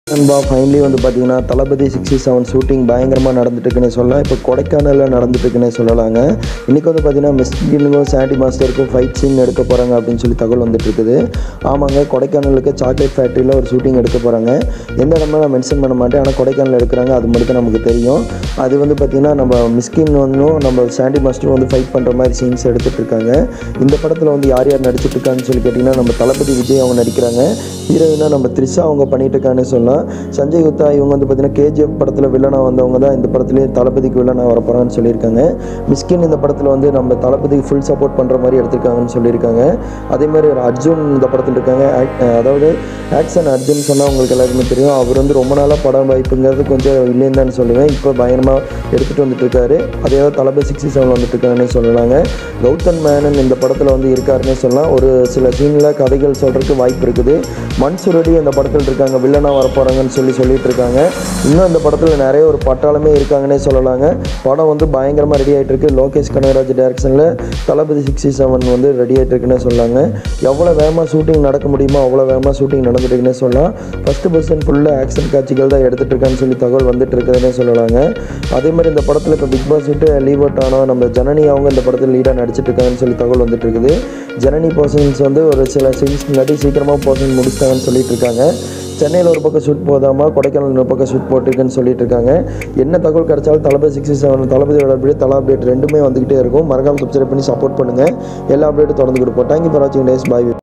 நண்பா ஃபைனலி வந்து பார்த்தீங்கன்னா தளபதி சிக்ஸ்டி செவன் ஷூட்டிங் பயங்கரமாக நடந்துட்டு இருக்குன்னே சொல்லலாம் இப்போ கொடைக்கானலில் நடந்துட்டு இருக்குன்னே சொல்லலாங்க இன்றைக்கி வந்து பார்த்தீங்கன்னா மிஸ்கினுக்கும் சாண்டி மாஸ்டருக்கும் ஃபைட் சீன் எடுக்க போகிறாங்க அப்படின்னு சொல்லி தகவல் வந்துட்டு இருக்குது ஆமாங்க கொடைக்கானலுக்கு சாக்லேட் ஃபேக்ட்ரியில் ஒரு ஷூட்டிங் எடுக்க போகிறாங்க எந்த இடமா நான் மென்ஷன் பண்ண மாட்டேன் ஆனால் கொடைக்கானல் எடுக்கிறாங்க அது மட்டும் நமக்கு தெரியும் அது வந்து பார்த்திங்கன்னா நம்ம மிஸ்கின் ஒன்றும் நம்ம சாண்டி மாஸ்டரும் வந்து ஃபைட் பண்ணுற மாதிரி சீன்ஸ் எடுத்துகிட்டு இருக்காங்க இந்த படத்தில் வந்து யார் யார் நடிச்சிட்டு இருக்காங்கன்னு சொல்லி கேட்டிங்கன்னா நம்ம தளபதி விஜய் அவங்க நடிக்கிறாங்க ஹீரோயினா நம்ம த்ரிஷா அவங்க பண்ணிட்டு இருக்காங்கன்னு சொல்லலாம் சஞ்சய் குப்தா இவங்க வந்து பார்த்தீங்கன்னா கேஜிஎஃப் படத்தில் வில்லனாக வந்தவங்க தான் இந்த படத்துலேயே தளபதிக்கு வில்லனாக வர போகிறாங்கன்னு சொல்லியிருக்காங்க மிஸ்கின் இந்த படத்தில் வந்து நம்ம தளபதிக்கு ஃபுல் சப்போர்ட் பண்ணுற மாதிரி எடுத்திருக்காங்கன்னு சொல்லியிருக்காங்க அதே மாதிரி ஒரு அர்ஜுன் இந்த படத்தில் இருக்காங்க ஆக்- அதாவது ஆக்ஷன் அர்ஜுன் சொன்னால் உங்களுக்கு எல்லாருக்குமே தெரியும் அவர் வந்து ரொம்ப நாளாக படம் வாய்ப்புங்கிறது கொஞ்சம் இல்லைன்னு தான் சொல்லுவேன் இப்போ பயங்கரமாக எடுத்துகிட்டு வந்துட்டு இருக்காரு அதே தளபதி சிக்ஸ்டி செவன் வந்துட்டு இருக்காங்கன்னே சொல்லலாங்க கௌதம் மேனன் இந்த படத்தில் வந்து இருக்காருன்னே சொல்லலாம் ஒரு சில சீனில் கதைகள் சொல்கிறதுக்கு வாய்ப்பு இருக்குது மன்சூரடி இந்த படத்தில் இருக்காங்க வில்லனாக வர போகிறாங்கன்னு சொல்லி சொல்லிட்டு இருக்காங்க இன்னும் இந்த படத்தில் நிறைய ஒரு பட்டாளமே இருக்காங்கன்னே சொல்லலாங்க படம் வந்து பயங்கரமாக ரெடி ஆகிட்டு இருக்கு லோகேஷ் கனகராஜ் டைரக்ஷனில் தளபதி சிக்ஸ்டி செவன் வந்து ரெடி ஆகிட்டு இருக்குன்னே சொல்லாங்க எவ்வளோ வேகமாக ஷூட்டிங் நடக்க முடியுமோ அவ்வளோ வேகமாக ஷூட்டிங் நடந்துட்டு இருக்குன்னே சொல்லலாம் ஃபஸ்ட்டு பர்சன் ஃபுல்லாக ஆக்ஷன் காட்சிகள் தான் எடுத்துகிட்டு இருக்கான்னு சொல்லி தகவல் வந்துட்டு இருக்குதுன்னே சொல்லலாங்க அதே மாதிரி இந்த படத்தில் இப்போ பிக் பாஸ் விட்டு லீவ் அவுட் ஆனால் நம்ம ஜனனி அவங்க இந்த படத்தில் லீடாக நடிச்சிட்டு இருக்காங்கன்னு சொல்லி தகவல் வந்துட்டு இருக்குது ஜனனி பர்சன்ஸ் வந்து ஒரு சில சீன்ஸ் முன்னாடி சீக்கிரமாக பர்சன் முடிச்சிட்டாங்கன்னு சொல்லிட்டு இருக்காங்க சென்னையில் ஒரு பக்கம் ஷூட் போதாமா கொடைக்கானல் இன்னொரு பக்கம் ஷூட் போட்டிருக்குன்னு சொல்லிட்டு இருக்காங்க என்ன தகவல் கிடைச்சாலும் தளபதி சிக்ஸ்டி செவன் தளபதியோட அப்டேட் தலா அப்டேட் ரெண்டுமே வந்துகிட்டே இருக்கும் மறக்காம சப்ஸ்கிரைப் பண்ணி சப்போர்ட் பண்ணுங்கள் எல்லா அப்டேட்டும் தொடர்ந்து கொடுப்போம் தேங்க்யூ ஃபார் வாட்சிங் டேஸ் பாய்